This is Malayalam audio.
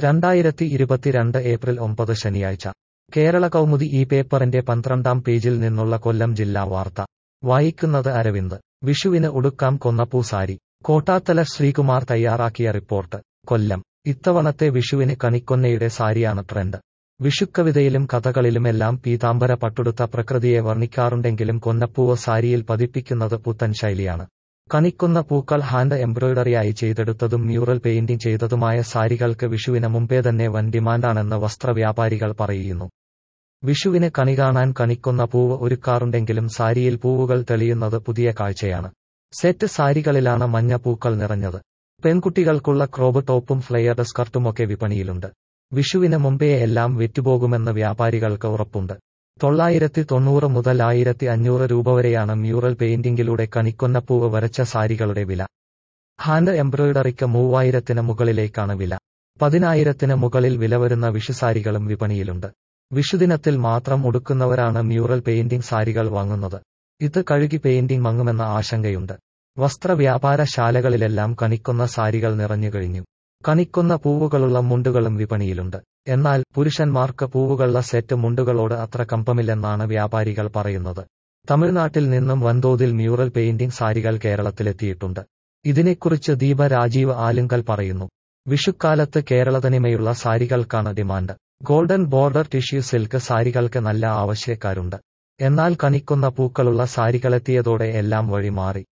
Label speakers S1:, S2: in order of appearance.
S1: രണ്ടായിരത്തി ഇരുപത്തിരണ്ട് ഏപ്രിൽ ഒമ്പത് ശനിയാഴ്ച കേരള കൗമുദി ഈ പേപ്പറിന്റെ പന്ത്രണ്ടാം പേജിൽ നിന്നുള്ള കൊല്ലം ജില്ലാ വാർത്ത വായിക്കുന്നത് അരവിന്ദ് വിഷുവിന് ഉടുക്കാം കൊന്നപ്പൂ സാരി കോട്ടാത്തല ശ്രീകുമാർ തയ്യാറാക്കിയ റിപ്പോർട്ട് കൊല്ലം ഇത്തവണത്തെ വിഷുവിന് കണിക്കൊന്നയുടെ സാരിയാണ് ട്രെൻഡ് വിഷുക്കവിതയിലും കഥകളിലുമെല്ലാം പീതാംബര പട്ടുടുത്ത പ്രകൃതിയെ വർണ്ണിക്കാറുണ്ടെങ്കിലും കൊന്നപ്പൂവ് സാരിയിൽ പതിപ്പിക്കുന്നത് പുത്തൻ ശൈലിയാണ് കണിക്കൊന്ന പൂക്കൾ ഹാൻഡ് എംബ്രോയിഡറിയായി ചെയ്തെടുത്തതും മ്യൂറൽ പെയിന്റിംഗ് ചെയ്തതുമായ സാരികൾക്ക് വിഷുവിന് മുമ്പേ തന്നെ വൻ ഡിമാൻഡാണെന്ന് വസ്ത്രവ്യാപാരികൾ പറയുന്നു വിഷുവിന് കണി കാണാൻ കണിക്കൊന്ന പൂവ് ഒരുക്കാറുണ്ടെങ്കിലും സാരിയിൽ പൂവുകൾ തെളിയുന്നത് പുതിയ കാഴ്ചയാണ് സെറ്റ് സാരികളിലാണ് മഞ്ഞ പൂക്കൾ നിറഞ്ഞത് പെൺകുട്ടികൾക്കുള്ള ക്രോബ് ടോപ്പും ഫ്ലെയർഡ് സ്കർട്ടുമൊക്കെ വിപണിയിലുണ്ട് വിഷുവിന് മുമ്പേ എല്ലാം വിറ്റുപോകുമെന്ന് വ്യാപാരികൾക്ക് ഉറപ്പുണ്ട് തൊള്ളായിരത്തി തൊണ്ണൂറ് മുതൽ ആയിരത്തി അഞ്ഞൂറ് രൂപ വരെയാണ് മ്യൂറൽ പെയിന്റിംഗിലൂടെ കണിക്കൊന്നപ്പൂവ് വരച്ച സാരികളുടെ വില ഹാൻഡ് എംബ്രോയിഡറിക്ക് മൂവായിരത്തിന് മുകളിലേക്കാണ് വില പതിനായിരത്തിന് മുകളിൽ വില വരുന്ന വിഷുസാരികളും വിപണിയിലുണ്ട് വിഷുദിനത്തിൽ മാത്രം ഉടുക്കുന്നവരാണ് മ്യൂറൽ പെയിന്റിംഗ് സാരികൾ വാങ്ങുന്നത് ഇത് കഴുകി പെയിന്റിംഗ് മങ്ങുമെന്ന ആശങ്കയുണ്ട് വസ്ത്രവ്യാപാരശാലകളിലെല്ലാം കണിക്കൊന്ന സാരികൾ നിറഞ്ഞുകഴിഞ്ഞു കണിക്കൊന്ന പൂവുകളുള്ള മുണ്ടുകളും വിപണിയിലുണ്ട് എന്നാൽ പുരുഷന്മാർക്ക് പൂവുകളുള്ള സെറ്റ് മുണ്ടുകളോട് അത്ര കമ്പമില്ലെന്നാണ് വ്യാപാരികൾ പറയുന്നത് തമിഴ്നാട്ടിൽ നിന്നും വൻതോതിൽ മ്യൂറൽ പെയിന്റിംഗ് സാരികൾ കേരളത്തിലെത്തിയിട്ടുണ്ട് ഇതിനെക്കുറിച്ച് ദീപ രാജീവ് ആലുങ്കൽ പറയുന്നു വിഷുക്കാലത്ത് കേരളതനിമയുള്ള സാരികൾക്കാണ് demand golden border tissue silk സാരികൾക്ക് നല്ല ആവശ്യക്കാരുണ്ട് എന്നാൽ കണിക്കൊന്ന പൂക്കളുള്ള സാരികളെത്തിയതോടെ എല്ലാം വഴി മാറി